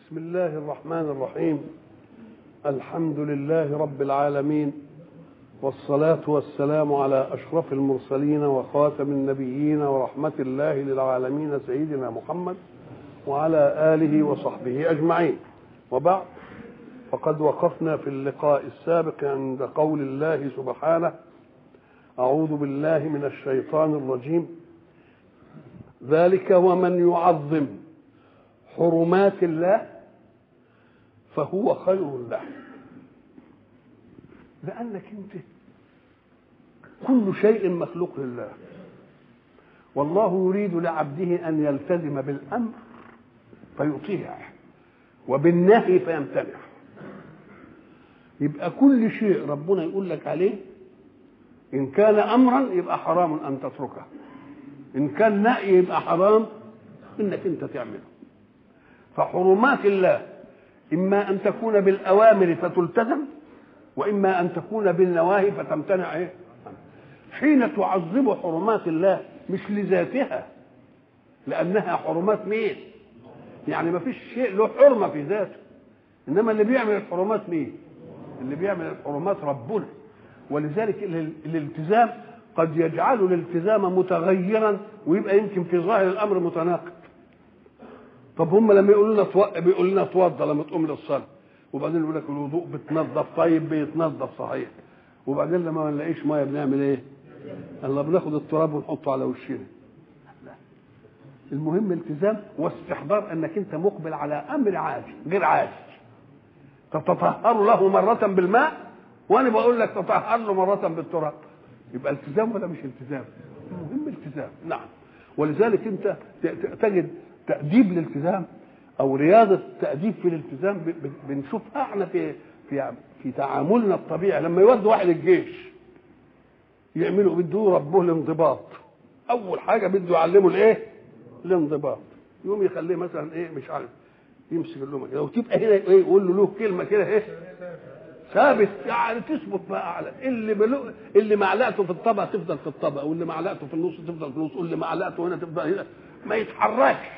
بسم الله الرحمن الرحيم الحمد لله رب العالمين والصلاة والسلام على أشرف المرسلين وخاتم النبيين ورحمة الله للعالمين سيدنا محمد وعلى آله وصحبه أجمعين وبعد فقد وقفنا في اللقاء السابق عند قول الله سبحانه أعوذ بالله من الشيطان الرجيم ذلك ومن يعظم حرمات الله فهو خير له لأنك أنت كل شيء مخلوق لله والله يريد لعبده أن يلتزم بالأمر فيطيع وبالنهي فيمتنع يبقى كل شيء ربنا يقول لك عليه إن كان أمرا يبقى حرام أن تتركه إن كان نهي يبقى حرام إنك أنت تعمله فحرمات الله إما أن تكون بالأوامر فتلتزم وإما أن تكون بالنواهي فتمتنع إيه؟ حين تعظم حرمات الله مش لذاتها لأنها حرمات مين؟ يعني ما فيش شيء له حرمة في ذاته إنما اللي بيعمل الحرمات مين؟ اللي بيعمل الحرمات ربنا ولذلك الالتزام قد يجعل الالتزام متغيرا ويبقى يمكن في ظاهر الامر متناقض طب هم لما يقولوا لنا تو... بيقولوا لنا اتوضى لما تقوم للصلاه وبعدين يقول لك الوضوء بتنظف طيب بيتنظف صحيح وبعدين لما ما نلاقيش ميه بنعمل ايه؟ الله بناخد التراب ونحطه على وشنا المهم التزام واستحضار انك انت مقبل على امر عادي غير عادي تتطهر له مرة بالماء وانا بقول لك تطهر له مرة بالتراب يبقى التزام ولا مش التزام؟ المهم التزام نعم ولذلك انت تجد تأديب الالتزام او رياضة تأديب في الالتزام بنشوفها احنا في في في تعاملنا الطبيعي لما يودوا واحد الجيش يعملوا بده ربه الانضباط اول حاجه بده يعلمه الايه؟ الانضباط يقوم يخليه مثلا ايه مش عارف يمسك اللومه كده وتبقى هنا ايه يقول له له كلمه كده ايه ثابت يعني تثبت بقى اعلى اللي بلو اللي معلقته في الطبق تفضل في الطبق واللي معلقته في النص تفضل في النص واللي معلقته هنا تفضل هنا ما يتحركش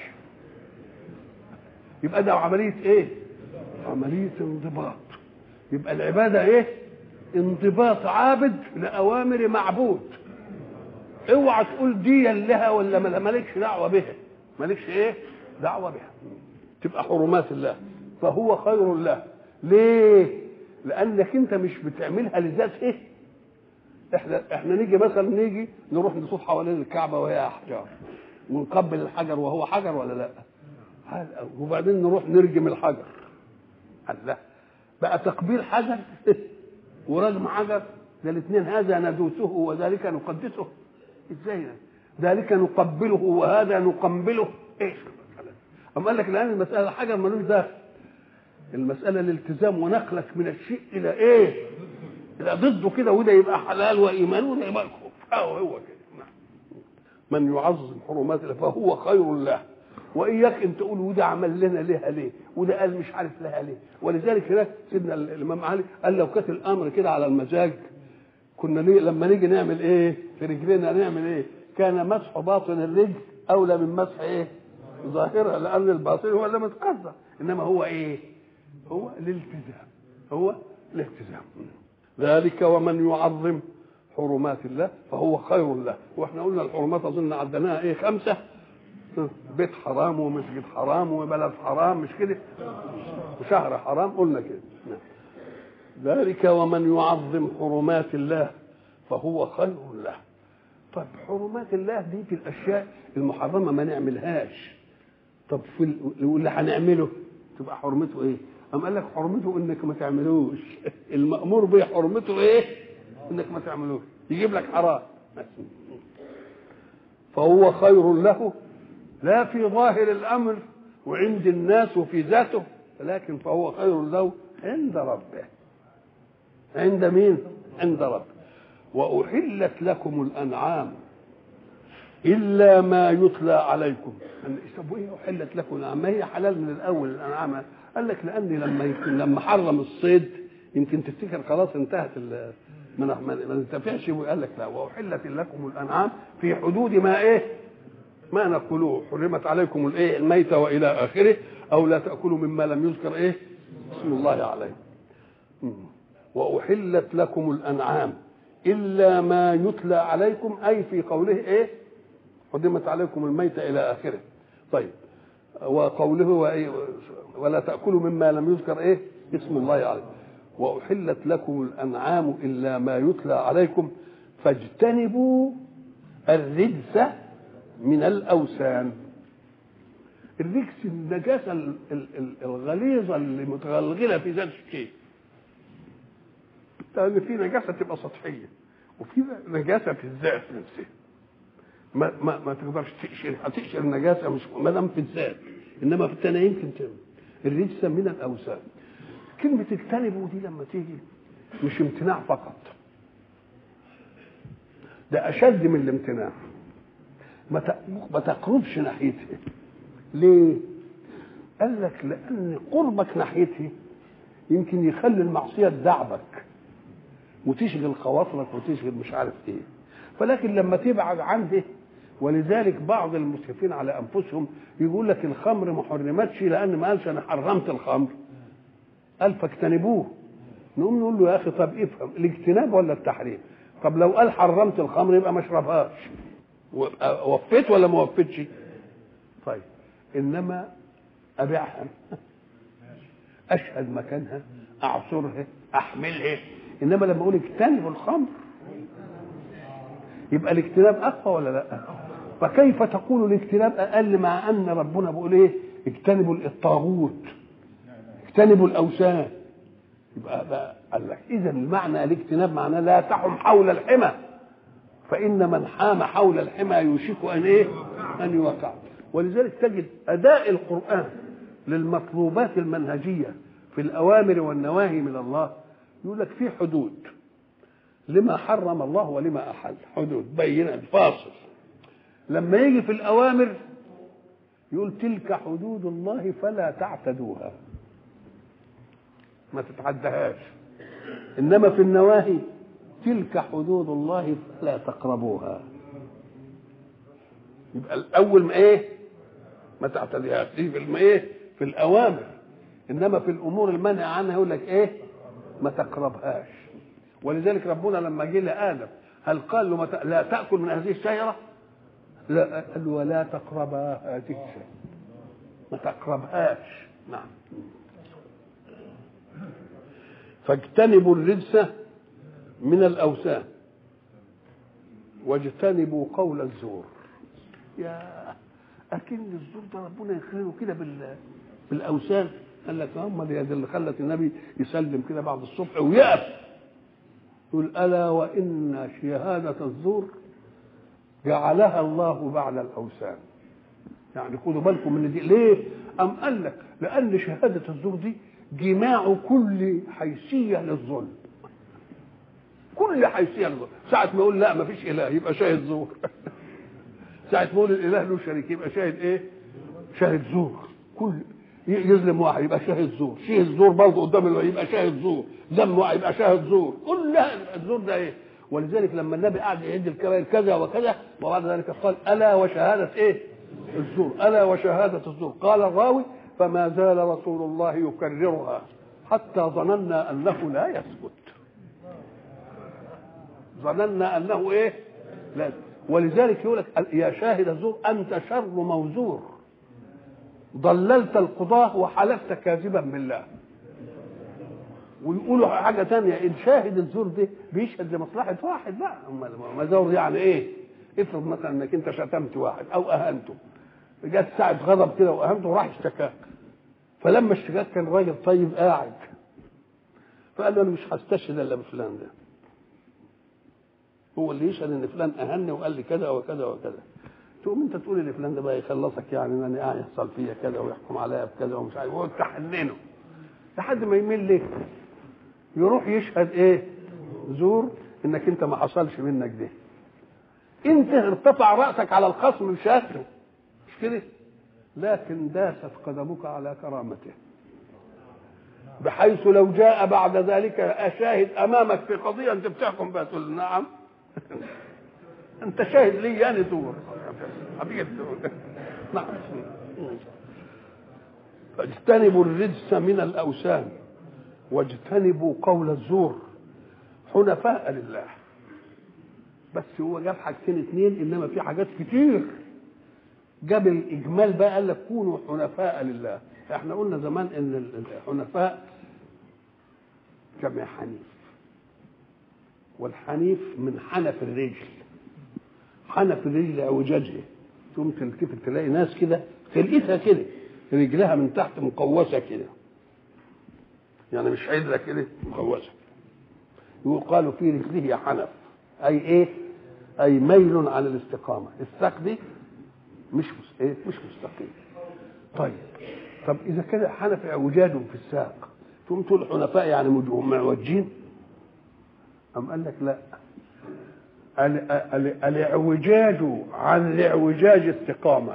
يبقى ده عمليه ايه عمليه انضباط يبقى العباده ايه انضباط عابد لاوامر معبود اوعى تقول دي لها ولا مالكش دعوه بها مالكش ايه دعوه بها تبقى حرمات الله فهو خير له ليه لانك انت مش بتعملها لذات ايه احنا احنا نيجي مثلا نيجي نروح نطوف حوالين الكعبه وهي احجار ونقبل الحجر وهو حجر ولا لا وبعدين نروح نرجم الحجر الله بقى تقبيل حجر ورجم حجر ده الاثنين هذا ندوسه وذلك نقدسه ازاي ذلك نقبله وهذا نقنبله ايش أم قال لك الآن المسألة حاجة ملوش داخل المسألة الالتزام ونقلك من الشيء إلى إيه؟ إلى ضده كده وده يبقى حلال وإيمان وده يبقى كفر أو هو كده من يعظم حرمات الله فهو خير له وإياك أن تقول وده عمل لنا لها ليه؟ وده قال مش عارف لها ليه؟ ولذلك هناك سيدنا الإمام علي قال لو كانت الأمر كده على المزاج كنا ليه لما نيجي نعمل إيه؟ في رجلنا نعمل إيه؟ كان مسح باطن الرجل أولى من مسح إيه؟ ظاهرها لان الباطن هو اللي متقدر انما هو ايه هو الالتزام هو الالتزام ذلك ومن يعظم حرمات الله فهو خير له واحنا قلنا الحرمات اظن عدناها ايه خمسه بيت حرام ومسجد حرام وبلد حرام مش كده وشهر حرام قلنا كده نعم. ذلك ومن يعظم حرمات الله فهو خير له طب حرمات الله دي في الاشياء المحرمه ما نعملهاش طب في اللي هنعمله تبقى حرمته ايه؟ أم قال لك حرمته انك ما تعملوش المأمور به حرمته ايه؟ انك ما تعملوش يجيب لك حرام فهو خير له لا في ظاهر الامر وعند الناس وفي ذاته لكن فهو خير له عند ربه عند مين؟ عند ربه وأحلت لكم الأنعام إلا ما يتلى عليكم طب إيه أحلت لكم الأنعام ما هي حلال من الأول الأنعام قال لك لأني لما يمكن لما حرم الصيد يمكن تفتكر خلاص انتهت ما ما ننتفعش وقال لك لا وأحلت لكم الأنعام في حدود ما إيه ما نقولوه حرمت عليكم الايه الميتة والى اخره او لا تاكلوا مما لم يذكر ايه اسم الله عليه مم. واحلت لكم الانعام الا ما يتلى عليكم اي في قوله ايه قدمت عليكم الميت الى اخره طيب وقوله وإيه؟ ولا تاكلوا مما لم يذكر ايه اسم الله عليه واحلت لكم الانعام الا ما يتلى عليكم فاجتنبوا الرجس من الاوثان الرجس النجاسه ال- ال- ال- الغليظه اللي متغلغله في ذات الشيء لان في نجاسه تبقى سطحيه وفي نجاسه في الذات نفسها ما ما ما تقدرش تقشر هتقشر النجاسه مش ما دام في الذات انما في الثانيه يمكن تعمل الرجس من الاوثان كلمه اجتنبوا دي لما تيجي مش امتناع فقط ده اشد من الامتناع ما ت- ما تقربش ناحيتها ليه قال لك لان قربك ناحيتها يمكن يخلي المعصيه تدعبك وتشغل خواطرك وتشغل مش عارف ايه فلكن لما تبعد عنده ولذلك بعض المسرفين على انفسهم يقول لك الخمر ما حرمتش لان ما قالش انا حرمت الخمر قال فاجتنبوه نقوم نقول له يا اخي طب افهم الاجتناب ولا التحريم طب لو قال حرمت الخمر يبقى ما اشربهاش و- وفيت ولا ما وفيتش طيب انما ابيعها اشهد مكانها اعصرها احملها انما لما اقول اجتنبوا الخمر يبقى الاجتناب اقوى ولا لا فكيف تقول الاجتناب اقل مع ان ربنا بيقول ايه اجتنبوا الطاغوت اجتنبوا الاوثان يبقى بقى قال لك اذا المعنى الاجتناب معناه لا تحم حول الحمى فان من حام حول الحمى يوشك ان ايه ان يوقع ولذلك تجد اداء القران للمطلوبات المنهجيه في الاوامر والنواهي من الله يقول لك في حدود لما حرم الله ولما احل حدود بينه فاصل لما يجي في الاوامر يقول تلك حدود الله فلا تعتدوها ما تتعدهاش انما في النواهي تلك حدود الله فلا تقربوها يبقى الاول ما ايه ما تعتديهاش دي في الم- ايه في الاوامر انما في الامور المنهى عنها يقول لك ايه ما تقربهاش ولذلك ربنا لما جه لادم هل قال له ما ت- لا تاكل من هذه الشجره لا قال له ولا تقربا هذه الشجره ما تقربهاش نعم فاجتنبوا الرجس من الاوثان واجتنبوا قول الزور يا اكن الزور ده ربنا يخيره كده بال بالاوثان قال لك هم دي اللي خلت النبي يسلم كده بعد الصبح ويقف يقول الا وان شهاده الزور جعلها الله بعد الاوثان يعني خدوا بالكم من دي ليه ام قال لك لان شهاده الزور دي جماع كل حيثيه للظلم كل حيثيه للظلم ساعه ما يقول لا ما فيش اله يبقى شاهد زور ساعه ما يقول الاله له شريك يبقى شاهد ايه شاهد زور كل يظلم واحد يبقى شاهد زور شاهد زور برضه قدام الله يبقى شاهد زور ذم واحد يبقى شاهد زور كلها الزور ده ايه ولذلك لما النبي قعد يعد الكبائر كذا وكذا وبعد ذلك قال الا وشهاده ايه الزور الا وشهاده الزور قال الراوي فما زال رسول الله يكررها حتى ظننا انه لا يثبت ظننا انه ايه لا ولذلك يقول لك يا شاهد الزور انت شر موزور ضللت القضاة وحلفت كاذبا بالله ويقولوا حاجة تانية إن شاهد الزور ده بيشهد لمصلحة واحد لا أمال ما زور يعني إيه؟ افرض مثلا إنك أنت شتمت واحد أو أهنته جت ساعة غضب كده وأهنته وراح اشتكاك فلما اشتكاك كان راجل طيب قاعد فقال له أنا مش هستشهد إلا بفلان ده هو اللي يشهد إن فلان أهني وقال لي كذا وكذا وكذا تقوم انت تقول ان فلان ده بقى يخلصك يعني ان انا قاعد يحصل فيا كذا ويحكم عليا بكذا ومش عارف وتحننه لحد ما يميل ليك يروح يشهد ايه زور انك انت ما حصلش منك ده انت ارتفع راسك على الخصم بشهادته مش كده لكن داست قدمك على كرامته بحيث لو جاء بعد ذلك اشاهد امامك في قضيه انت بتحكم بها تقول نعم انت شاهد لي انا زور حبيبي نعم اجتنبوا الرجس من الاوثان واجتنبوا قول الزور حنفاء لله بس هو جاب حاجتين اتنين انما في حاجات كتير جاب الاجمال بقى قال لك كونوا حنفاء لله احنا قلنا زمان ان الحنفاء جمع حنيف والحنيف من حنف الرجل حنف الرجل اعوجاجها تقوم تلتفت تلاقي ناس كده خلقتها كده رجلها من تحت مقوسه كده يعني مش عدله كده مقوسه يقال في رجله حنف اي ايه اي ميل عن الاستقامه الساق دي مش مس... ايه مش مستقيم طيب طب اذا كان حنف اعوجاج في الساق تقوم تقول حنفاء يعني معوجين أم قال لك لا ال- ال- الاعوجاج عن الاعوجاج استقامة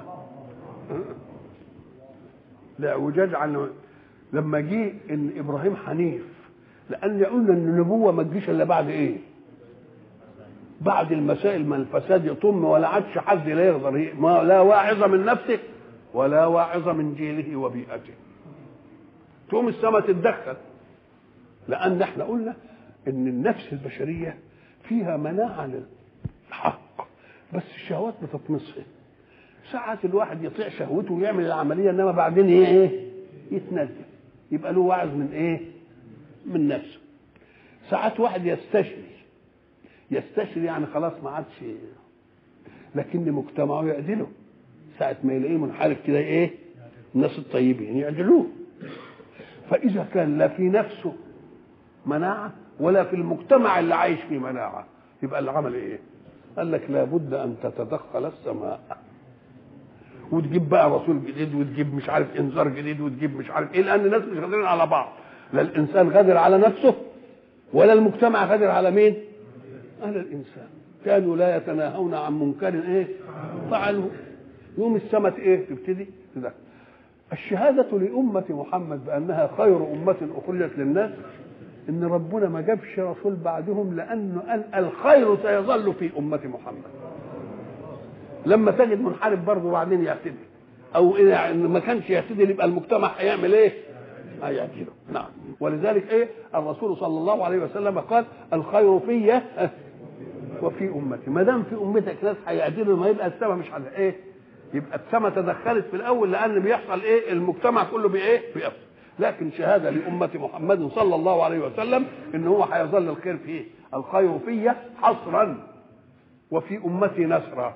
الاعوجاج عن لما جه ان ابراهيم حنيف لان قلنا ان النبوه ما تجيش الا بعد ايه؟ بعد المسائل ما الفساد يطم ولا عادش حد لا يقدر ي- ما لا واعظ من نفسه ولا واعظ من جيله وبيئته تقوم السماء تتدخل لان احنا قلنا ان النفس البشريه فيها مناعه للحق بس الشهوات بتطمسها ساعات الواحد يطيع شهوته ويعمل العمليه انما بعدين ايه ايه يتنزل يبقى له وعظ من ايه من نفسه ساعات واحد يستشري يستشري يعني خلاص ما عادش لكن مجتمعه يعدله ساعة ما يلاقيه منحرف كده ايه الناس الطيبين يعدلوه فإذا كان لا في نفسه مناعة ولا في المجتمع اللي عايش فيه مناعة يبقى العمل ايه قال لك لابد ان تتدخل السماء وتجيب بقى رسول جديد وتجيب مش عارف انذار جديد وتجيب مش عارف ايه لان الناس مش قادرين على بعض لا الانسان قادر على نفسه ولا المجتمع قادر على مين على الانسان كانوا لا يتناهون عن منكر ايه فعلوا يوم السماء ايه تبتدي تدخل الشهادة لأمة محمد بأنها خير أمة أخرجت للناس إن ربنا ما جابش رسول بعدهم لأنه قال الخير سيظل في أمة محمد لما تجد منحرف برضه وبعدين يعتدل أو إذا ما كانش يعتدل يبقى المجتمع هيعمل إيه؟ هيعتدله نعم ولذلك إيه الرسول صلى الله عليه وسلم قال الخير في وفي أمتي ما دام في أمتك ناس هيعتدلوا ما يبقى السما مش على إيه؟ يبقى السما تدخلت في الاول لان بيحصل ايه المجتمع كله بايه بيفصل لكن شهاده لامه محمد صلى الله عليه وسلم ان هو هيظل الخير فيه الخير في حصرا وفي امتي نسرا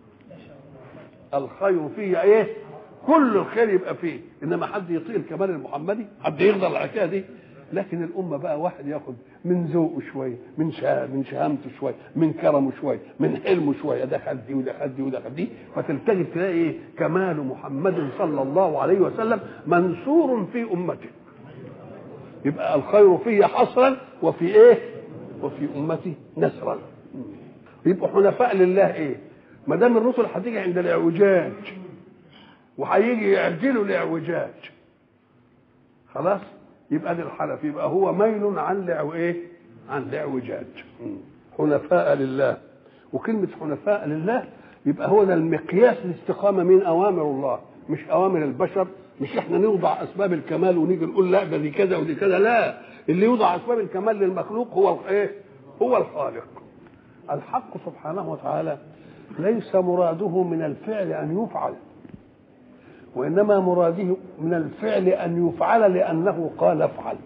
الخير في ايه كل الخير يبقى فيه انما حد يطيع الكمال المحمدي حد يقدر على الحكايه دي لكن الأمة بقى واحد ياخد من ذوقه شوية من شا... من شهامته شوية من كرمه شوية من حلمه شوية دخل دي ودخل دي ودخل دي فتلتقي تلاقي إيه كمال محمد صلى الله عليه وسلم منصور في أمته يبقى الخير فيه حصرا وفي إيه وفي أمتي نسرا يبقوا حنفاء لله إيه ما دام الرسل هتيجي عند الاعوجاج وهيجي يعدلوا الاعوجاج خلاص يبقى دي الحنف يبقى هو ميل عن لعو ايه عن الاعوجاج حنفاء لله وكلمة حنفاء لله يبقى هو ده المقياس الاستقامة من أوامر الله مش أوامر البشر مش احنا نوضع أسباب الكمال ونيجي نقول لا ده دي كذا ودي كذا لا اللي يوضع أسباب الكمال للمخلوق هو ايه هو الخالق الحق سبحانه وتعالى ليس مراده من الفعل أن يفعل وانما مراده من الفعل ان يفعل لانه قال افعل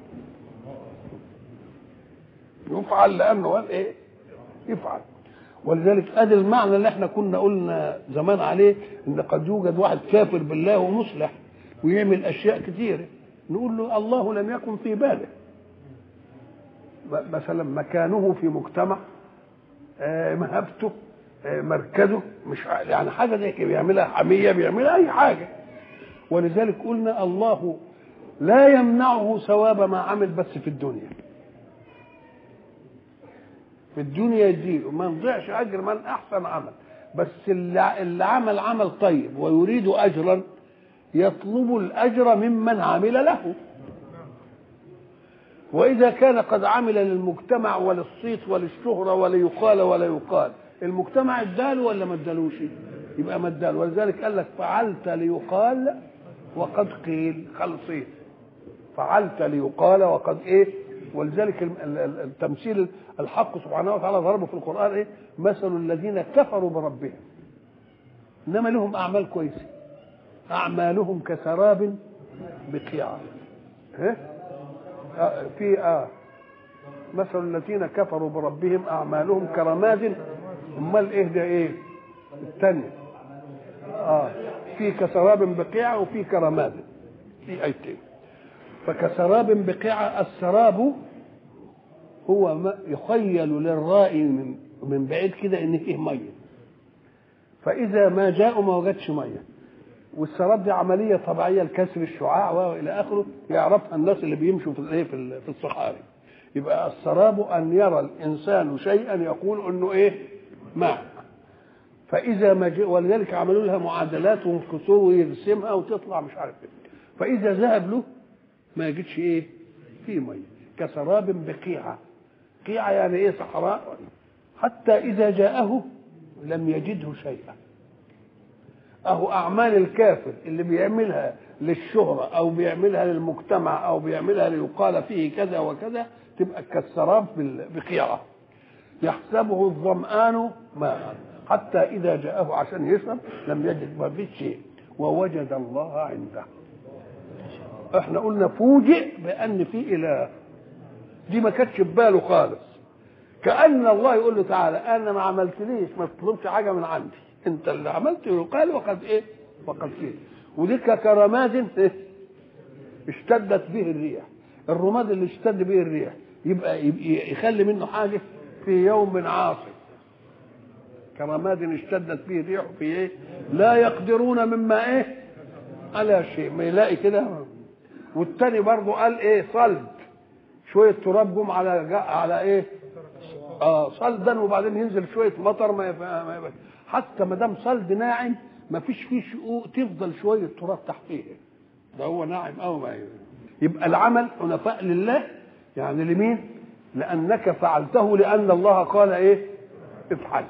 يفعل لانه قال ايه يفعل ولذلك ادي المعنى اللي احنا كنا قلنا زمان عليه ان قد يوجد واحد كافر بالله ومصلح ويعمل اشياء كثيره نقول له الله لم يكن في باله مثلا مكانه في مجتمع آه مهبته آه مركزه مش يعني حاجه زي كده بيعملها حميه بيعملها اي حاجه ولذلك قلنا الله لا يمنعه ثواب ما عمل بس في الدنيا في الدنيا يديله ما يضيعش اجر من احسن عمل بس اللي, اللي عمل عمل طيب ويريد اجرا يطلب الاجر ممن عمل له واذا كان قد عمل للمجتمع وللصيت وللشهره وليقال ولا يقال المجتمع اداله ولا ما ادالوش يبقى ما اداله ولذلك قال لك فعلت ليقال وقد قيل خلصين فعلت ليقال وقد ايه ولذلك التمثيل الحق سبحانه وتعالى ضربه في القران ايه مثل الذين كفروا بربهم انما لهم اعمال كويسه اعمالهم كسراب بقيعه إيه؟ آه في اه مثل الذين كفروا بربهم اعمالهم كرماد امال ايه ده ايه الثانيه اه في كسراب بقيعه وفي كرماد في ايتين فكسراب بقيعه السراب هو ما يخيل للرائي من من بعيد كده ان فيه ميه فاذا ما جاءوا ما وجدش ميه والسراب دي عمليه طبيعيه لكسر الشعاع والى اخره يعرفها الناس اللي بيمشوا في الايه في الصحاري يبقى السراب ان يرى الانسان شيئا يقول انه ايه ماء فاذا ما جاء ولذلك عملوا لها معادلات وكسور ويرسمها وتطلع مش عارف ايه فاذا ذهب له ما يجدش ايه في ميه كسراب بقيعه قيعه يعني ايه صحراء حتى اذا جاءه لم يجده شيئا اهو اعمال الكافر اللي بيعملها للشهرة او بيعملها للمجتمع او بيعملها ليقال فيه كذا وكذا تبقى كالسراب بقيعة يحسبه الظمآن ماء حتى إذا جاءه عشان يشرب لم يجد ما فيش شيء ووجد الله عنده احنا قلنا فوجئ بأن في إله دي ما كانتش في باله خالص كأن الله يقول له تعالى أنا ما عملتليش ما تطلبش حاجة من عندي أنت اللي عملت قال وقد إيه وقد قيل ودي كرماد إيه؟ اشتدت به الريح الرماد اللي اشتد به الريح يبقى, يبقى يخلي منه حاجة في يوم عاصف كرماد اشتدت به الريح في ايه لا يقدرون مما ايه على شيء ما يلاقي كده والتاني برضه قال ايه صلد شويه تراب جم على على ايه اه صلدا وبعدين ينزل شويه مطر ما يبقى ما يبقى حتى ما دام صلد ناعم ما فيش فيه شقوق تفضل شويه تراب تحتيه ده هو ناعم قوي ما يبقى العمل حنفاء لله يعني لمين لانك فعلته لان الله قال ايه افعل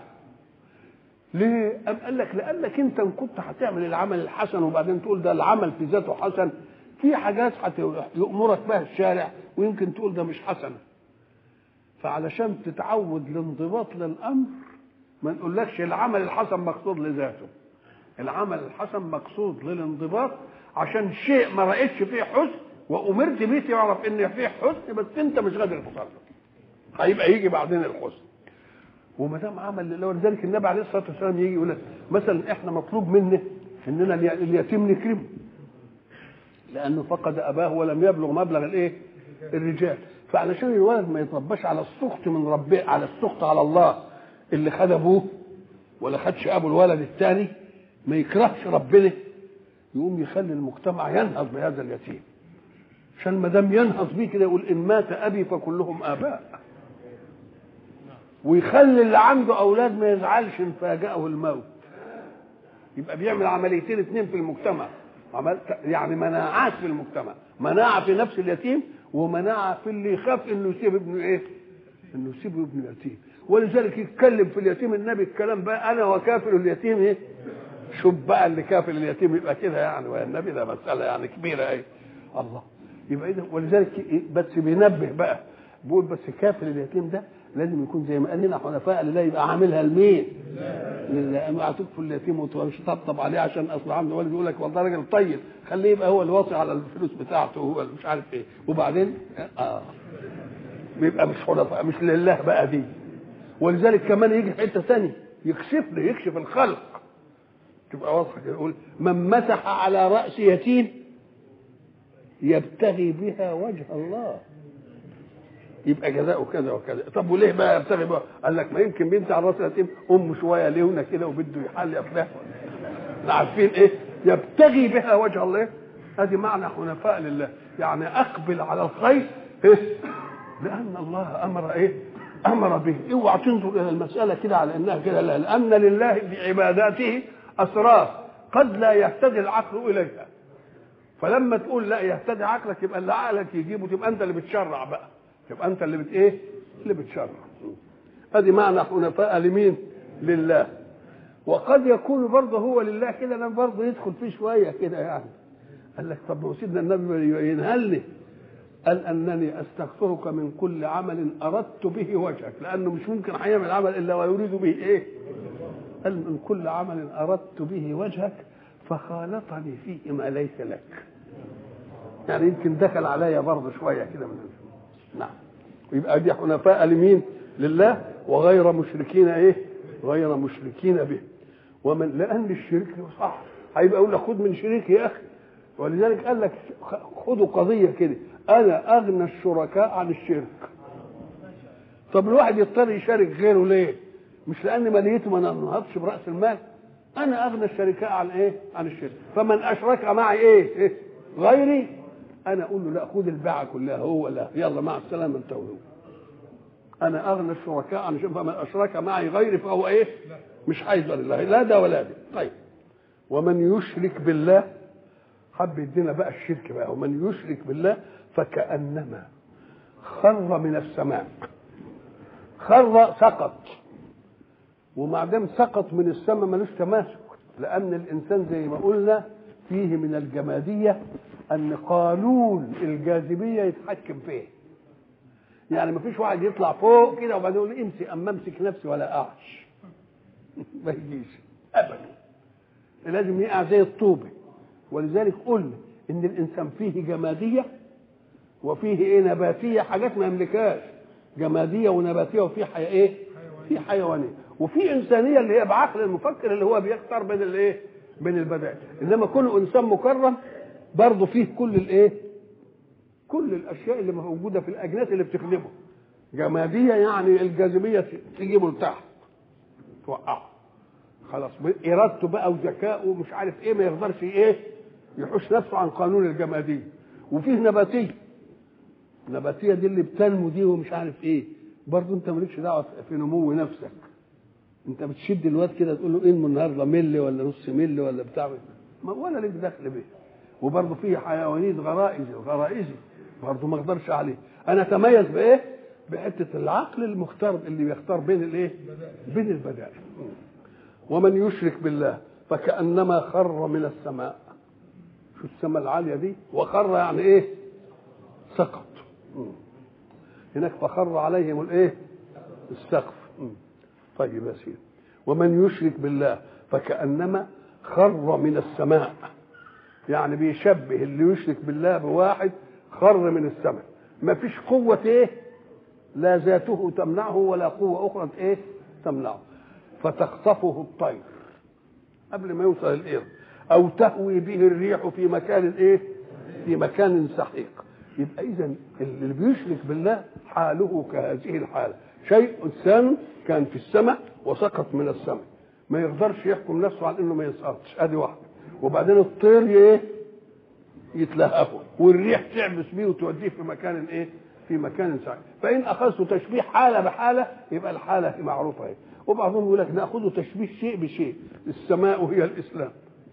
ليه أم قال لك لانك انت ان كنت هتعمل العمل الحسن وبعدين تقول ده العمل في ذاته حسن في حاجات يأمرك بها الشارع ويمكن تقول ده مش حسنه فعلشان تتعود الانضباط للامر ما نقولكش العمل الحسن مقصود لذاته العمل الحسن مقصود للانضباط عشان شيء ما رأيتش فيه حسن وامرت بيه تعرف ان فيه حسن بس انت مش قادر تصرف هيبقى يجي بعدين الحسن وما دام عمل لله ولذلك النبي عليه الصلاه والسلام يجي يقول لك مثلا احنا مطلوب منا اننا اليتيم نكرمه لانه فقد اباه ولم يبلغ مبلغ الايه؟ الرجال فعلشان الولد ما يترباش على السخط من ربه على السخط على الله اللي خد ابوه ولا خدش ابو الولد الثاني ما يكرهش ربنا يقوم يخلي المجتمع ينهض بهذا اليتيم عشان ما دام ينهض بيه كده يقول ان مات ابي فكلهم اباء ويخلي اللي عنده اولاد ما يزعلش ان فاجأه الموت يبقى بيعمل عمليتين اثنين في المجتمع عمل يعني مناعات في المجتمع مناعه في نفس اليتيم ومناعه في اللي يخاف انه يسيب ابنه ايه انه يسيب ابنه يتيم ولذلك يتكلم في اليتيم النبي الكلام بقى انا وكافل اليتيم ايه شوف بقى اللي كافل اليتيم يبقى كده يعني والنبي ده مساله يعني كبيره ايه الله يبقى اذا ولذلك بس بينبه بقى بيقول بس كافل اليتيم ده لازم يكون زي ما قال لنا حنفاء لله يبقى عاملها لمين؟ لله ما هتكفل اليتيم ومش تطبطب عليه عشان اصل عنده ولد يقول لك والله راجل طيب خليه يبقى هو الواصي على الفلوس بتاعته هو مش عارف ايه وبعدين اه بيبقى مش حنفاء مش لله بقى دي ولذلك كمان يجي في حته ثانيه يكشف له يكشف الخلق تبقى واضحه كده يقول من مسح على راس يتيم يبتغي بها وجه الله يبقى جزاؤه كذا وكذا طب وليه بقى يبتغي بقى قال لك ما يمكن بنت على راس اليتيم ام شويه ليونه كده وبده يحل يفلح احنا عارفين ايه يبتغي بها وجه الله ادي معنى حنفاء لله يعني اقبل على الخير إيه؟ لان الله امر ايه امر به اوعى تنظر الى المساله كده على انها كده لا لان لله في عباداته اسرار قد لا يهتدي العقل اليها فلما تقول لا يهتدي عقلك يبقى اللي عقلك يجيبه تبقى انت اللي بتشرع بقى يبقى انت اللي بت ايه اللي بتشرع ادي معنى حنفاء لمين لله وقد يكون برضه هو لله كده لما برضه يدخل فيه شويه كده يعني قال لك طب ما هو سيدنا النبي ينهلني قال انني استغفرك من كل عمل اردت به وجهك لانه مش ممكن هيعمل عمل الا ويريد به ايه قال من كل عمل اردت به وجهك فخالطني فيه ما ليس لك يعني يمكن دخل عليا برضه شويه كده من نعم يبقى دي حنفاء لمين لله وغير مشركين ايه غير مشركين به ومن لان الشرك صح هيبقى يقول لك خد من شريك يا اخي ولذلك قال لك خدوا قضيه كده انا اغنى الشركاء عن الشرك طب الواحد يضطر يشارك غيره ليه مش لان ماليته ما نهضش براس المال انا اغنى الشركاء عن ايه عن الشرك فمن اشرك معي ايه, إيه؟ غيري انا اقول له لا خد البيعه كلها هو لا يلا مع السلامه انت وهو انا اغنى الشركاء عن الشرك فمن اشرك معي غيري فهو ايه مش عايز ولا الله لا ده ولا ده طيب ومن يشرك بالله حب يدينا بقى الشرك بقى ومن يشرك بالله فكأنما خر من السماء خر سقط وما دام سقط من السماء ملوش تماسك لأن الإنسان زي ما قلنا فيه من الجمادية أن قانون الجاذبية يتحكم فيه يعني ما فيش واحد يطلع فوق كده وبعدين يقول امسك اما امسك نفسي ولا اقعش ما يجيش ابدا لازم يقع زي الطوبه ولذلك قلنا ان الانسان فيه جماديه وفيه ايه نباتيه حاجات ما يملكهاش جماديه ونباتيه وفي حي... ايه في حيوانيه وفي انسانيه اللي هي بعقل المفكر اللي هو بيختار بين الايه بين البدائل انما كل انسان مكرم برضه فيه كل الايه كل الاشياء اللي موجوده في الاجناس اللي بتخدمه جماديه يعني الجاذبيه تجيبه لتحت توقعه خلاص ارادته بقى وذكائه ومش عارف ايه ما يقدرش ايه يحوش نفسه عن قانون الجماديه وفيه نباتيه النباتيه دي اللي بتنمو دي ومش عارف ايه برضه انت مالكش دعوه في نمو نفسك انت بتشد الواد كده تقول له انمو النهارده ملي ولا نص ملي ولا بتاع ما ولا ليك دخل به وبرضه فيه حيوانات غرائزي غرائزي برضه ما اقدرش عليه انا اتميز بايه بحته العقل المختار اللي بيختار بين الايه بين البدائل ومن يشرك بالله فكانما خر من السماء شو السماء العاليه دي وخر يعني ايه سقط هناك فخر عليهم الايه السقف طيب يا سيدي ومن يشرك بالله فكانما خر من السماء يعني بيشبه اللي يشرك بالله بواحد خر من السماء ما فيش قوة ايه لا ذاته تمنعه ولا قوة أخرى ايه تمنعه فتخطفه الطير قبل ما يوصل الإرض أو تهوي به الريح في مكان ايه في مكان سحيق يبقى إذا اللي بيشرك بالله حاله كهذه الحالة شيء إنسان كان في السماء وسقط من السماء ما يقدرش يحكم نفسه على انه ما يسقطش ادي واحده وبعدين الطير ايه يتلهفه والريح تعبس بيه وتوديه في مكان ايه في مكان سعيد فان اخذت تشبيه حاله بحاله يبقى الحاله معروفه ايه وبعضهم يقول لك ناخذ تشبيه شيء بشيء السماء هي الاسلام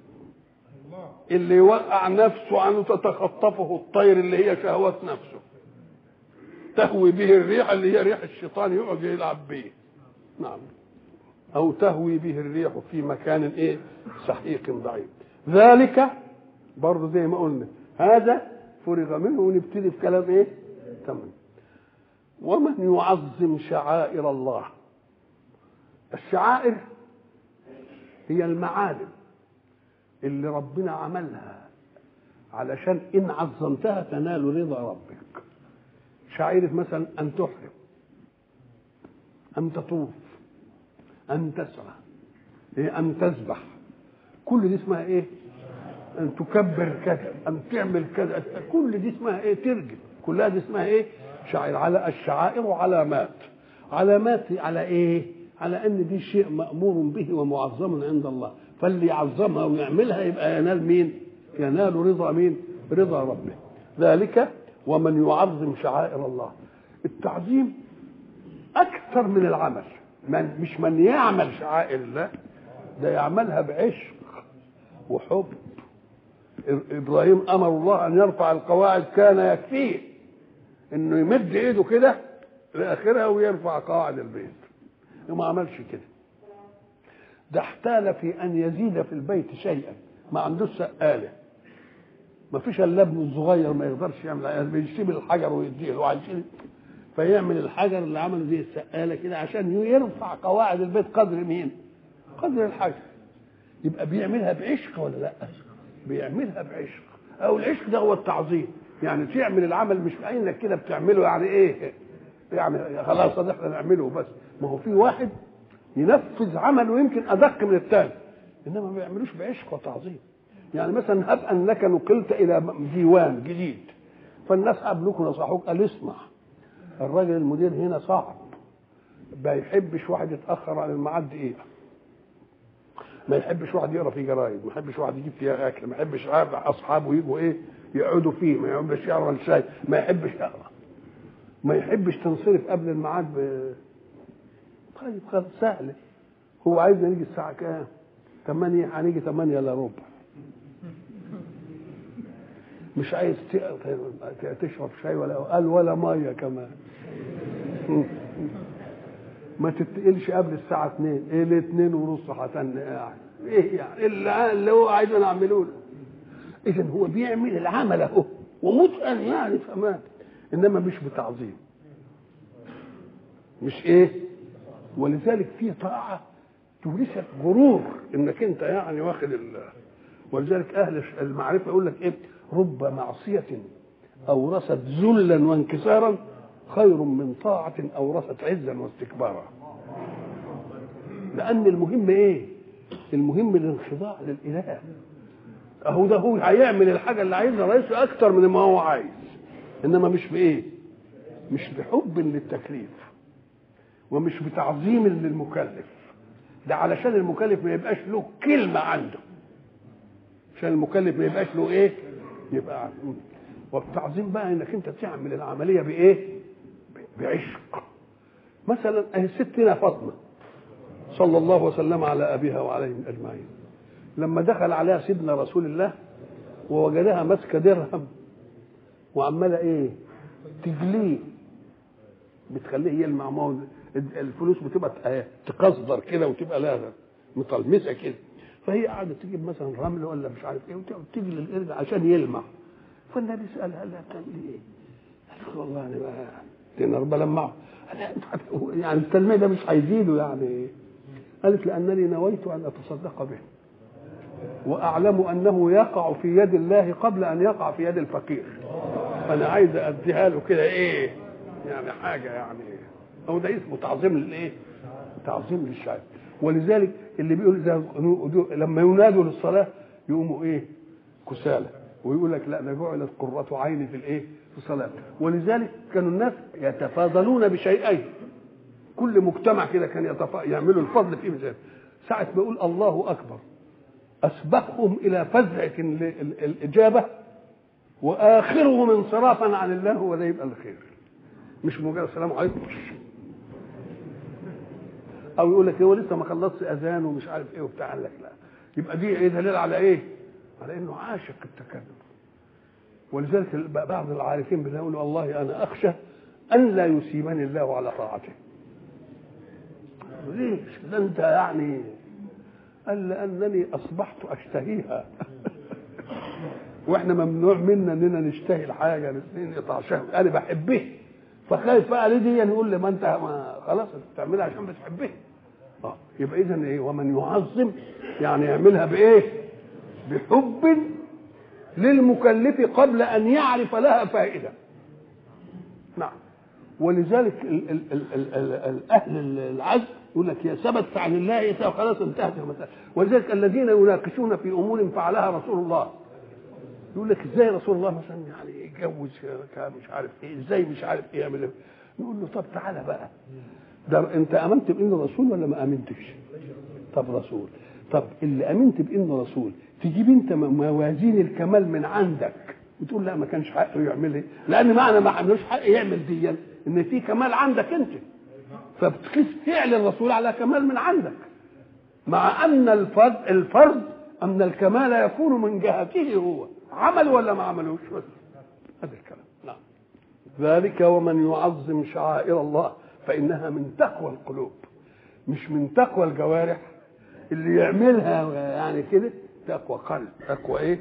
اللي يوقع نفسه عنه تتخطفه الطير اللي هي شهوات نفسه تهوي به الريح اللي هي ريح الشيطان يقعد يلعب به نعم او تهوي به الريح في مكان ايه سحيق ضعيف ذلك برضه زي ما قلنا هذا فرغ منه ونبتدي في كلام ايه تمام ومن يعظم شعائر الله الشعائر هي المعالم اللي ربنا عملها علشان ان عظمتها تنال رضا ربك شعيرة مثلا ان تحرم ان تطوف ان تسعى إيه ان تذبح كل دي اسمها ايه ان تكبر كذا ان تعمل كذا كل دي اسمها ايه ترجم كلها دي اسمها ايه شعائر على الشعائر علامات علامات على ايه على ان دي شيء مامور به ومعظم عند الله فاللي يعظمها ويعملها يبقى ينال مين ينال رضا مين رضا ربه ذلك ومن يعظم شعائر الله التعظيم اكثر من العمل من مش من يعمل شعائر الله ده يعملها بعشق وحب ابراهيم امر الله ان يرفع القواعد كان يكفيه انه يمد ايده كده لاخرها ويرفع قواعد البيت وما عملش كده ده احتال في ان يزيد في البيت شيئا ما عندوش سقاله ما فيش الا ابنه الصغير ما يقدرش يعمل يعني بيشيل الحجر ويديه له عايز فيعمل الحجر اللي عمله زي السقاله كده عشان يرفع قواعد البيت قدر مين؟ قدر الحجر يبقى بيعملها بعشق ولا لا؟ بيعملها بعشق او العشق ده هو التعظيم يعني تعمل العمل مش انك كده بتعمله يعني ايه؟ يعني خلاص ده احنا نعمله بس ما هو في واحد ينفذ عمل ويمكن ادق من الثاني انما ما بيعملوش بعشق وتعظيم يعني مثلا هب انك نقلت الى ديوان جديد فالناس قابلوك ونصحوك قال اسمع الراجل المدير هنا صعب ما يحبش واحد يتاخر عن الميعاد دقيقه ما يحبش واحد يقرا في جرايد ما يحبش واحد يجيب فيها اكل ما يحبش اصحابه يجوا ايه يقعدوا فيه ما يحبش يقرا الشاي ما يحبش يقرا ما يحبش تنصرف قبل الميعاد ب... طيب خلاص سهله هو عايزنا نيجي الساعه كام 8 هنيجي 8 الا ربع مش عايز تشرب شاي ولا قال ولا ميه كمان ما تتقلش قبل الساعة 2 ايه ليه 2 ونص هتن قاعد ايه يعني اللي, اللي هو عايز نعمله له اذا هو بيعمل العمل اهو ومتقن يعني كمان انما مش بتعظيم مش ايه ولذلك في طاعة تورثك غرور انك انت يعني واخد ال ولذلك اهل المعرفة يقول لك ايه رب معصية اورثت ذلا وانكسارا خير من طاعة أورثت عزا واستكبارا لأن المهم إيه المهم الانخضاع للإله أهو ده هو هيعمل الحاجة اللي عايزها رئيسه أكتر من ما هو عايز إنما مش بإيه مش بحب للتكليف ومش بتعظيم للمكلف ده علشان المكلف ما يبقاش له كلمة عنده عشان المكلف ما يبقاش له ايه يبقى والتعظيم بقى انك انت تعمل العمليه بايه بعشق مثلا اهي ستنا فاطمه صلى الله وسلم على ابيها وعليهم اجمعين لما دخل عليها سيدنا رسول الله ووجدها ماسكه درهم وعماله ايه تجليه بتخليه يلمع ما هو الفلوس بتبقى تقصدر كده وتبقى لها مطلمسه كده فهي قاعده تجيب مثلا رمل ولا مش عارف ايه وتجي للقرد عشان يلمع فالنبي سالها قال لها بتعملي ايه؟ قالت له والله انا بقى دينار بلمعه يعني التلميع ده مش هيزيده يعني قالت لانني نويت ان اتصدق به واعلم انه يقع في يد الله قبل ان يقع في يد الفقير فانا عايز اديها له كده ايه يعني حاجه يعني هو ده اسمه تعظيم للايه تعظيم للشعب ولذلك اللي بيقول لما ينادوا للصلاه يقوموا ايه كسالى ويقول لك لا ده جعلت قرة عيني في الايه؟ في الصلاة ولذلك كانوا الناس يتفاضلون بشيئين كل مجتمع كده كان يتفا... يعملوا الفضل فيه مثال ساعة ما يقول الله أكبر أسبقهم إلى فزعة الإجابة وآخرهم انصرافا عن الله هو ده يبقى الخير مش مجرد السلام عليكم أو يقول لك هو لسه ما خلصش أذان ومش عارف إيه وبتاع قال لك لا يبقى دي إيه دليل على إيه؟ على انه عاشق التكلم ولذلك بعض العارفين بيقولوا والله انا اخشى ان لا يسيبني الله على طاعته ليش ده انت يعني قال لانني اصبحت اشتهيها واحنا ممنوع منا اننا نشتهي الحاجه نقطع شهوه انا بحبها فخايف بقى ليه دي يقول لي ما انت ما خلاص انت بتعملها عشان بتحبها اه يبقى اذا ايه ومن يعظم يعني يعملها بايه؟ بحب للمكلف قبل ان يعرف لها فائده نعم ولذلك ال ال ال ال ال ال اهل العزم يقول لك يا ثبت عن الله خلاص انتهت المساله ولذلك الذين يناقشون في امور فعلها رسول الله يقول لك ازاي رسول الله مثلا يعني يتجوز مش عارف ايه ازاي مش عارف ايه يعمل ايه نقول له طب تعالى بقى ده انت امنت بانه رسول ولا ما امنتش طب رسول طب اللي امنت بانه رسول تجيب انت موازين الكمال من عندك وتقول لا ما كانش حقه يعمل ايه لان معنى ما عملوش حق يعمل دي ان في كمال عندك انت فبتقيس فعل الرسول على كمال من عندك مع ان الفرد الفرد ان الكمال يكون من جهته هو عمل ولا ما عملوش هذا الكلام نعم ذلك ومن يعظم شعائر الله فانها من تقوى القلوب مش من تقوى الجوارح اللي يعملها يعني كده تقوى قلب تقوى ايه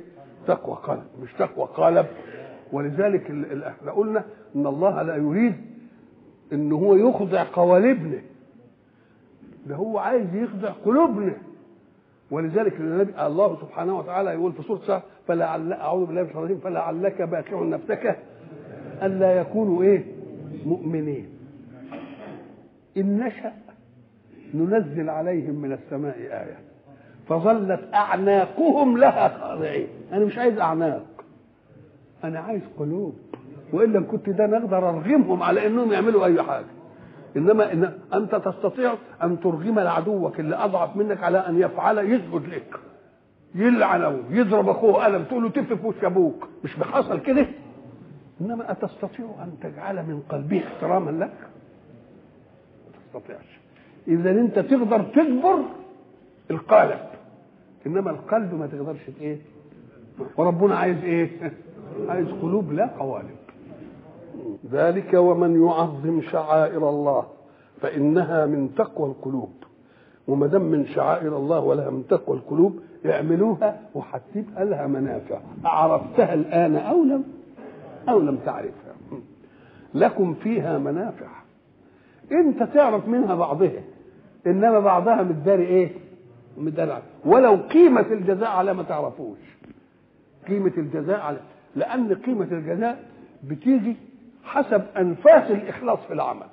تقوى قلب مش تقوى قالب ولذلك ال- ال- احنا قلنا ان الله لا يريد ان هو يخضع قوالبنا ده هو عايز يخضع قلوبنا ولذلك النبي الله سبحانه وتعالى يقول في سوره سعد فلعل اعوذ بالله من الشيطان الرجيم فلعلك باخع نفسك الا يكونوا ايه مؤمنين ان نشا ننزل عليهم من السماء ايه فظلت اعناقهم لها خاضعين انا مش عايز اعناق انا عايز قلوب والا كنت ده نقدر ارغمهم على انهم يعملوا اي حاجه انما إن انت تستطيع ان ترغم عدوك اللي اضعف منك على ان يفعل يسجد لك يلعنه يضرب اخوه قلم تقول له تف في وش ابوك مش بحصل كده انما اتستطيع ان تجعل من قلبه احتراما لك ما تستطيعش اذا انت تقدر تجبر القالب انما القلب ما تقدرش ايه وربنا عايز ايه عايز قلوب لا قوالب ذلك ومن يعظم شعائر الله فانها من تقوى القلوب وما دام من شعائر الله ولها من تقوى القلوب اعملوها وهتبقى لها منافع عرفتها الان او لم او لم تعرفها لكم فيها منافع انت تعرف منها بعضها انما بعضها متداري ايه متداري ولو قيمه الجزاء على ما تعرفوش قيمه الجزاء على لان قيمه الجزاء بتيجي حسب انفاس الاخلاص في العمل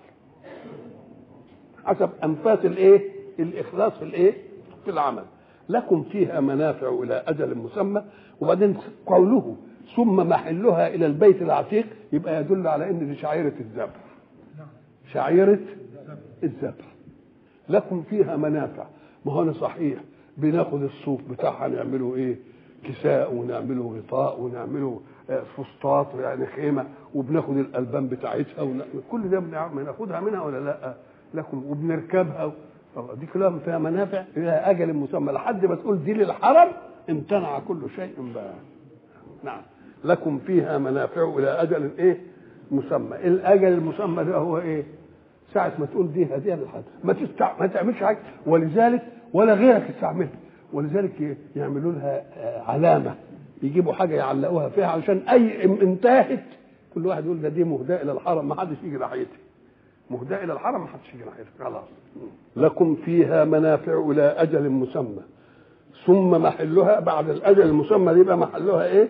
حسب انفاس الايه الاخلاص في الايه في العمل لكم فيها منافع الى اجل مسمى وبعدين قوله ثم محلها الى البيت العتيق يبقى يدل على ان دي شعيره الذبح شعيره الذبح لكم فيها منافع ما هو أنا صحيح بناخد الصوف بتاعها نعمله ايه كساء ونعمله غطاء ونعمله آه، فسطاط يعني خيمه وبناخد الالبان بتاعتها ون- كل ده بنع- بناخدها منها ولا لا لكم وبنركبها طب دي كلها فيها منافع الى اجل مسمى لحد ما تقول دي للحرم امتنع كل شيء بقى نعم لكم فيها منافع الى اجل ايه مسمى الاجل المسمى ده هو ايه ساعة ما تقول دي هدية للحد ما تستع... ما تعملش حاجة ولذلك ولا غيرك يستعملها ولذلك ي- يعملوا لها آه، علامة يجيبوا حاجة يعلقوها فيها علشان أي ام- انتهت كل واحد يقول ده دي مهداة إلى الحرم ما حدش يجي ناحيتها مهداة إلى الحرم ما حدش يجي ناحيتها خلاص لكم فيها منافع إلى أجل مسمى ثم محلها بعد الأجل المسمى يبقى محلها إيه؟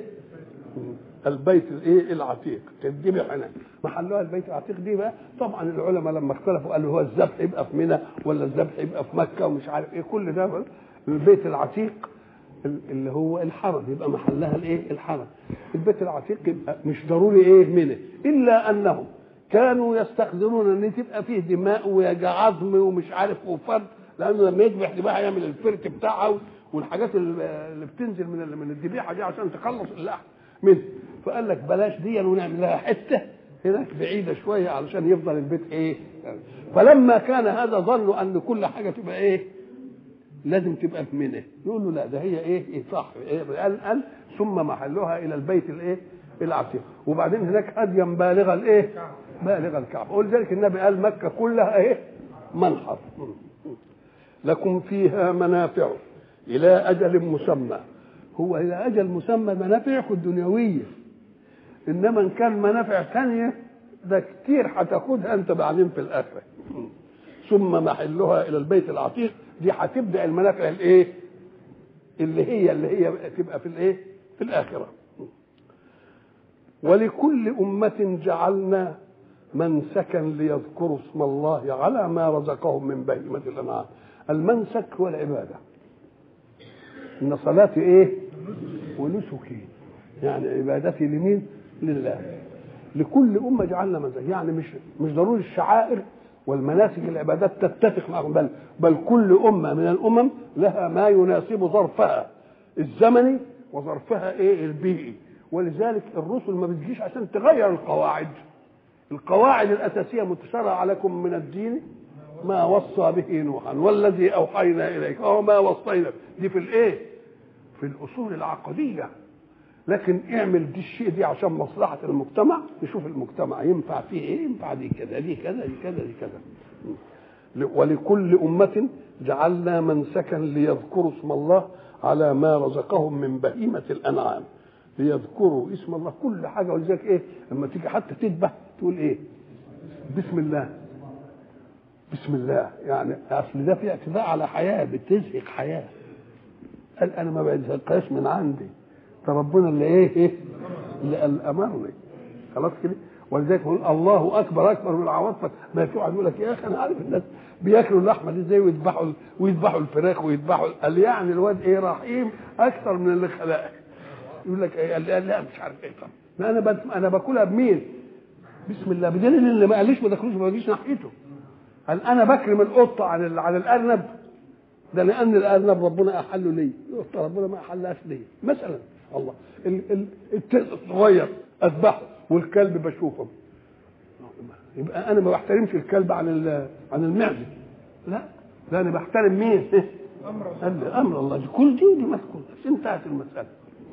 البيت الايه العتيق تذبح هناك محلها البيت العتيق دي بقى طبعا العلماء لما اختلفوا قالوا هو الذبح يبقى في منى ولا الذبح يبقى في مكه ومش عارف ايه كل ده بقى البيت العتيق اللي هو الحرم يبقى محلها الايه الحرم البيت العتيق يبقى مش ضروري ايه منى الا انهم كانوا يستخدمون ان تبقى فيه دماء وعظم ومش عارف وفرد لانه لما يذبح ذبيحه يعمل الفرت بتاعها والحاجات اللي بتنزل من من الذبيحه دي عشان تخلص اللحم منه فقال لك بلاش دي ونعمل لها حته هناك بعيده شويه علشان يفضل البيت ايه فلما كان هذا ظنوا ان كل حاجه تبقى ايه لازم تبقى في منى يقول له لا ده هي ايه, إيه صح إيه قال قال ثم محلها الى البيت الايه العتيق وبعدين هناك هديا بالغ الايه بالغ الكعبه ولذلك النبي قال مكه كلها ايه منحر لكم فيها منافع الى اجل مسمى هو الى اجل مسمى منافعكم الدنيويه انما ان كان منافع ثانيه ده كتير هتاخدها انت بعدين في الاخره ثم محلها الى البيت العتيق دي هتبدا المنافع الايه اللي هي اللي هي تبقى في الايه في الاخره ولكل أمة جعلنا منسكا ليذكروا اسم الله على ما رزقهم من بهيمة الأنعام المنسك هو العبادة إن صلاتي إيه ونسكي يعني عبادتي لمين لله لكل أمة جعلنا منسك يعني مش مش ضروري الشعائر والمناسك العبادات تتفق معهم بل بل كل أمة من الأمم لها ما يناسب ظرفها الزمني وظرفها إيه البيئي ولذلك الرسل ما بتجيش عشان تغير القواعد القواعد الأساسية متشرعة لكم من الدين ما وصى به نوحا والذي أوحينا إليك وما وصينا دي في الإيه في الأصول العقدية لكن اعمل دي الشيء دي عشان مصلحة المجتمع نشوف المجتمع ينفع فيه ايه ينفع دي كذا دي كذا دي كذا دي كذا ولكل أمة جعلنا منسكا ليذكروا اسم الله على ما رزقهم من بهيمة الأنعام ليذكروا اسم الله كل حاجه ولذلك ايه لما تيجي حتى تذبح تقول ايه بسم الله بسم الله يعني اصل ده في اعتداء على حياه بتزهق حياه قال انا ما بزهقهاش من عندي ده ربنا اللي ايه ايه اللي قال امرني خلاص كده ولذلك يقول الله اكبر اكبر من العواطف ما في واحد يقول لك يا اخي انا عارف الناس بياكلوا اللحمه دي ازاي ويذبحوا ويذبحوا الفراخ ويذبحوا قال يعني الواد ايه رحيم اكثر من اللي خلقه يقول لك ايه قال لا, لا مش عارف ايه طب انا بس انا باكلها بمين؟ بسم الله بدليل اللي ما قاليش ما تاكلوش ما تجيش ناحيته قال انا بكرم القطه عن ال- عن الارنب ده لان الارنب ربنا احله لي القطه ربنا ما احلهاش لي مثلا الله ال- ال- التلق الصغير اذبحه والكلب بشوفه يبقى انا ما بحترمش الكلب عن ال- عن المعزه لا لا انا بحترم مين؟ امر الله امر الله كل دي ودي مسكوت انتهت المساله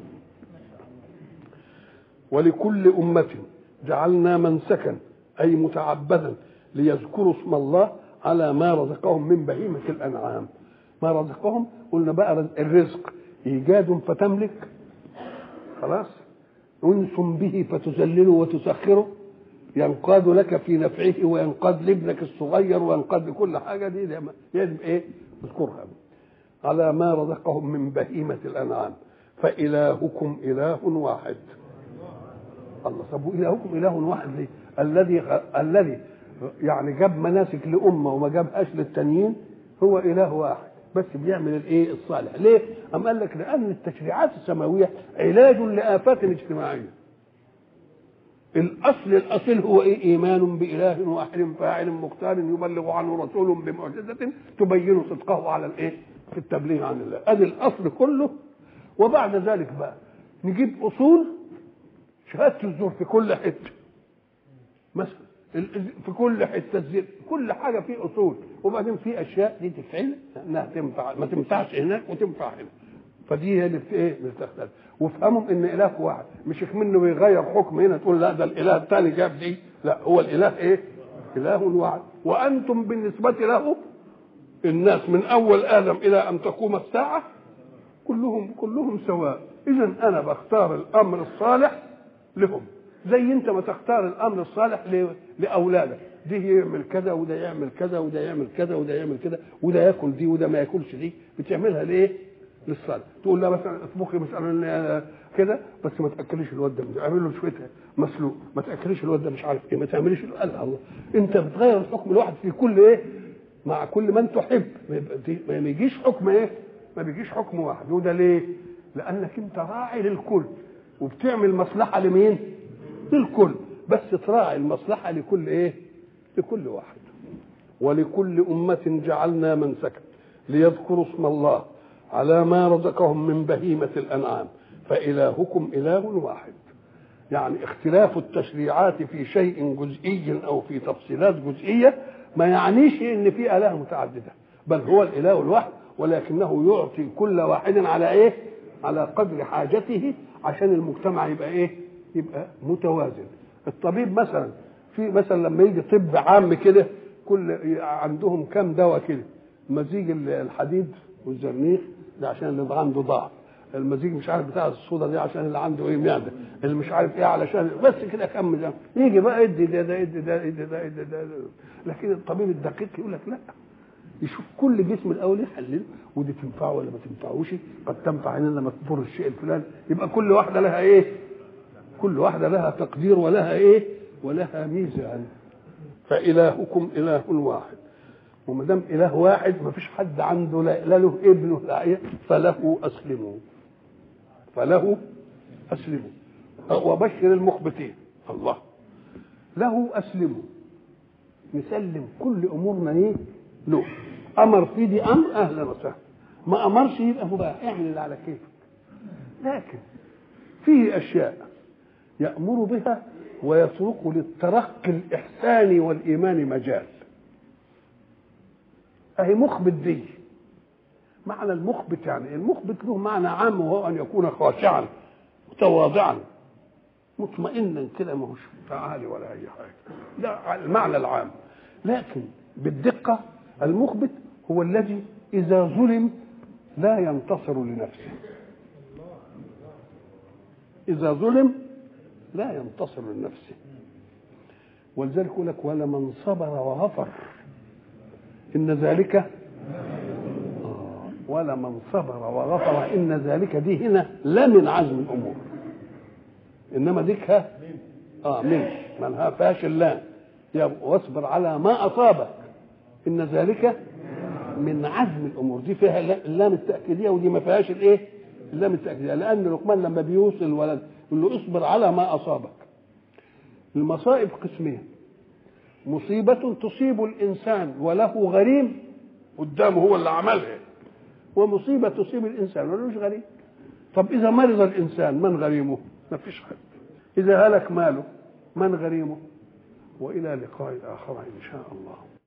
ولكل أمة جعلنا منسكا أي متعبدا ليذكروا اسم الله على ما رزقهم من بهيمة الأنعام ما رزقهم قلنا بقى الرزق إيجاد فتملك خلاص أنس به فتذلله وتسخره ينقاد لك في نفعه وينقاد لابنك الصغير وينقاد لكل حاجة دي ده يجب إيه اذكرها على ما رزقهم من بهيمة الأنعام فإلهكم إله واحد الله طب والهكم اله واحد ليه؟ الذي الذي يعني جاب مناسك لامه وما جابهاش للتانيين هو اله واحد بس بيعمل الايه الصالح ليه؟ أم قال لك لان التشريعات السماويه علاج لافات اجتماعيه الاصل الاصيل هو ايه ايمان باله واحد فاعل مختار يبلغ عنه رسول بمعجزه تبين صدقه على الايه في التبليغ عن الله ادي الاصل كله وبعد ذلك بقى نجيب اصول شهاده الزور في كل حته مثلا ال- في كل حته الزر كل حاجه فيه اصول وبعدين في اشياء دي تفعل انها تنفع ما تنفعش هناك وتنفع هنا فدي هي اللي في ايه اللي بتختلف وافهموا ان اله واحد مش منه بيغير حكم هنا تقول لا ده الاله الثاني جاب دي لا هو الاله ايه اله واحد وانتم بالنسبه له الناس من اول ادم الى ان تقوم الساعه كلهم كلهم سواء اذا انا بختار الامر الصالح لهم زي انت ما تختار الامر الصالح ل- لاولادك ده يعمل كذا وده يعمل كذا وده يعمل كذا وده يعمل كذا وده ياكل دي وده ما ياكلش دي بتعملها ليه؟ للصالح تقول لا مثلا اطبخي مثلا كده بس ما تاكليش الواد ده اعمل له شويه مسلوق ما تاكليش الواد ده مش عارف ايه ما تعمليش قال الله انت بتغير الحكم الواحد في كل ايه؟ مع كل من تحب ما يبقى- ما يجيش حكم ايه؟ ما بيجيش حكم واحد وده ليه؟ لانك انت راعي للكل وبتعمل مصلحه لمين؟ للكل بس تراعي المصلحه لكل ايه؟ لكل واحد ولكل أمة جعلنا منسكا ليذكروا اسم الله على ما رزقهم من بهيمة الأنعام فإلهكم إله واحد يعني اختلاف التشريعات في شيء جزئي أو في تفصيلات جزئية ما يعنيش إن في آلهة متعددة بل هو الإله الواحد ولكنه يعطي كل واحد على إيه؟ على قدر حاجته عشان المجتمع يبقى إيه؟ يبقى متوازن الطبيب مثلا في مثلا لما يجي طب عام كده كل عندهم كام دواء كده مزيج الحديد والزرنيخ ده عشان اللي عنده ضعف المزيج مش عارف بتاع الصودا دي عشان اللي عنده ايه معده اللي مش عارف ايه علشان بس كده كم ده يجي بقى ادي ده ده ادي ده ادي ده ادي ده, ده. لكن الطبيب الدقيق يقول لك لا يشوف كل جسم الاول يحلله ودي تنفعه ولا ما تنفعوش قد تنفع هنا لما تضر الشيء الفلاني يبقى كل واحده لها ايه كل واحده لها تقدير ولها ايه ولها ميزه يعني فإلهكم إله واحد وما دام إله واحد ما فيش حد عنده لا, لا له ابن ولا إيه فله أسلموا فله أسلموا وبشر المخبتين الله له أسلموا نسلم كل أمورنا إيه له أمر في دي أمر أهلا وسهلا ما أمرش يبقى مباح اعمل اللي على كيفك لكن فيه أشياء يأمر بها ويترك للترقي الإحساني والإيمان مجال أهي مخبت دي معنى المخبت يعني المخبت له معنى عام وهو أن يكون خاشعا متواضعا مطمئنا كده ما هوش تعالي ولا أي حاجة ده المعنى العام لكن بالدقة المخبت هو الذي إذا ظلم لا ينتصر لنفسه اذا ظلم لا ينتصر لنفسه ولذلك يقول لك ولمن صبر وغفر ان ذلك آه، ولمن صبر وغفر ان ذلك دي هنا لا من عزم الامور انما ديك ها اه من من فيهاش اللام واصبر على ما اصابك ان ذلك من عزم الامور دي فيها اللام التاكيديه ودي ما فيهاش الايه اللام التاكيديه لان لقمان لما بيوصي الولد يقول له اصبر على ما اصابك المصائب قسمين مصيبة تصيب الإنسان وله غريم قدامه هو اللي عملها ومصيبة تصيب الإنسان ولوش غريم طب إذا مرض الإنسان من غريمه؟ ما فيش حد إذا هلك ماله من غريمه؟ وإلى لقاء آخر إن شاء الله